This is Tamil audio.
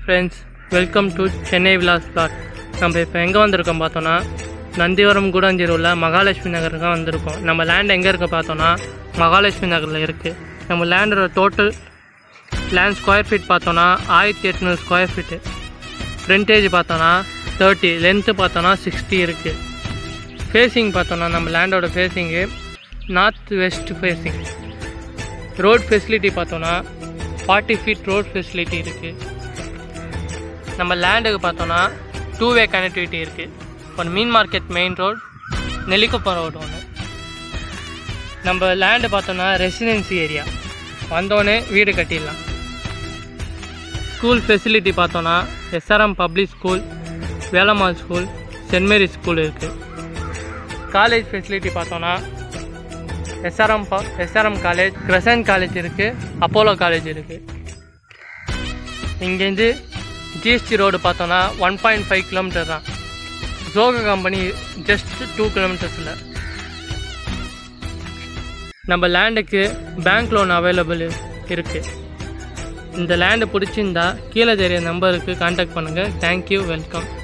friends welcome to Chennai Vilas plot நம்ம இப்போ எங்கே வந்திருக்கோம் பார்த்தோன்னா நந்திவரம் கூடாஞ்சேரி உள்ள மகாலட்சுமி நகருக்கு தான் வந்திருக்கோம் நம்ம லேண்ட் எங்கே இருக்க பார்த்தோன்னா மகாலட்சுமி நகரில் இருக்குது நம்ம லேண்டோட டோட்டல் லேண்ட் ஸ்கொயர் ஃபீட் பார்த்தோன்னா ஆயிரத்தி எட்நூறு ஸ்கொயர் ஃபீட்டு ஃப்ரண்டேஜ் பார்த்தோன்னா தேர்ட்டி லென்த்து பார்த்தோன்னா சிக்ஸ்டி இருக்குது ஃபேஸிங் பார்த்தோன்னா நம்ம லேண்டோட facing north west facing road facility பார்த்தோன்னா ஃபார்ட்டி ஃபீட் ரோட் ஃபெசிலிட்டி இருக்குது நம்ம லேண்டுக்கு பார்த்தோன்னா டூ வே கனெக்டிவிட்டி இருக்குது ஒரு மீன் market main road Nellikuppam road ஒன்று நம்ம லேண்டு பார்த்தோன்னா ரெசிடென்சி ஏரியா வந்தோடனே வீடு கட்டிடலாம் ஸ்கூல் ஃபெசிலிட்டி பார்த்தோன்னா SRM public school Velammal school saint மேரி ஸ்கூல் இருக்குது காலேஜ் ஃபெசிலிட்டி பார்த்தோன்னா எஸ்ஆர்எம் பா எஸ்ஆர்எம் காலேஜ் கிரசன்ட் காலேஜ் இருக்குது அப்போலோ காலேஜ் இருக்குது இங்கேருந்து ஜிஎஸ்டி ரோடு பார்த்தோன்னா ஒன் பாயிண்ட் ஃபைவ் கிலோமீட்டர் தான் ஜோகா கம்பெனி ஜஸ்ட் டூ கிலோமீட்டர்ஸில் நம்ம லேண்டுக்கு பேங்க் லோன் அவைலபிள் இருக்குது இந்த லேண்டு பிடிச்சிருந்தா கீழே தெரிய நம்பருக்கு கான்டாக்ட் பண்ணுங்கள் தேங்க்யூ வெல்கம்